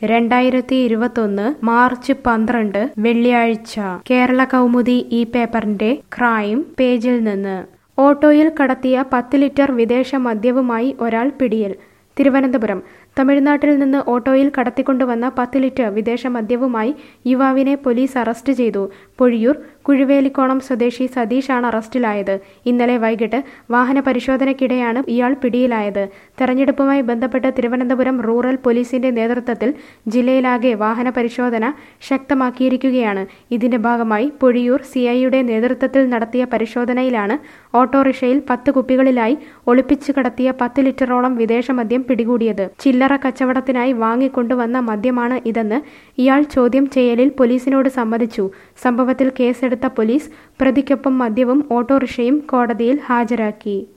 രണ്ടായിരത്തി ഇരുപത്തൊന്ന് മാർച്ച് പന്ത്രണ്ട് വെള്ളിയാഴ്ച കേരള കൗമുദി ഈ പേപ്പറിന്റെ ക്രൈം പേജിൽ നിന്ന് ഓട്ടോയിൽ കടത്തിയ പത്ത് ലിറ്റർ വിദേശ മദ്യവുമായി ഒരാൾ പിടിയിൽ തിരുവനന്തപുരം തമിഴ്നാട്ടിൽ നിന്ന് ഓട്ടോയിൽ കടത്തിക്കൊണ്ടുവന്ന പത്ത് ലിറ്റർ വിദേശ മദ്യവുമായി യുവാവിനെ പോലീസ് അറസ്റ്റ് ചെയ്തു പൊഴിയൂർ കുഴുവേലിക്കോണം സ്വദേശി സതീഷാണ് അറസ്റ്റിലായത് ഇന്നലെ വൈകിട്ട് വാഹന പരിശോധനയ്ക്കിടെയാണ് ഇയാൾ പിടിയിലായത് തെരഞ്ഞെടുപ്പുമായി ബന്ധപ്പെട്ട് തിരുവനന്തപുരം റൂറൽ പോലീസിന്റെ നേതൃത്വത്തിൽ ജില്ലയിലാകെ വാഹന പരിശോധന ശക്തമാക്കിയിരിക്കുകയാണ് ഇതിന്റെ ഭാഗമായി പൊഴിയൂർ സിഐയുടെ നേതൃത്വത്തിൽ നടത്തിയ പരിശോധനയിലാണ് ഓട്ടോറിക്ഷയിൽ പത്ത് കുപ്പികളിലായി ഒളിപ്പിച്ചു കടത്തിയ പത്ത് ലിറ്ററോളം വിദേശ മദ്യം പിടികൂടിയത് ചില്ലറ കച്ചവടത്തിനായി വാങ്ങിക്കൊണ്ടുവന്ന മദ്യമാണ് ഇതെന്ന് ഇയാൾ ചോദ്യം ചെയ്യലിൽ പോലീസിനോട് സമ്മതിച്ചു സംഭവത്തിൽ കേസെടുത്ത പോലീസ് പ്രതിക്കൊപ്പം മദ്യവും ഓട്ടോറിക്ഷയും കോടതിയിൽ ഹാജരാക്കി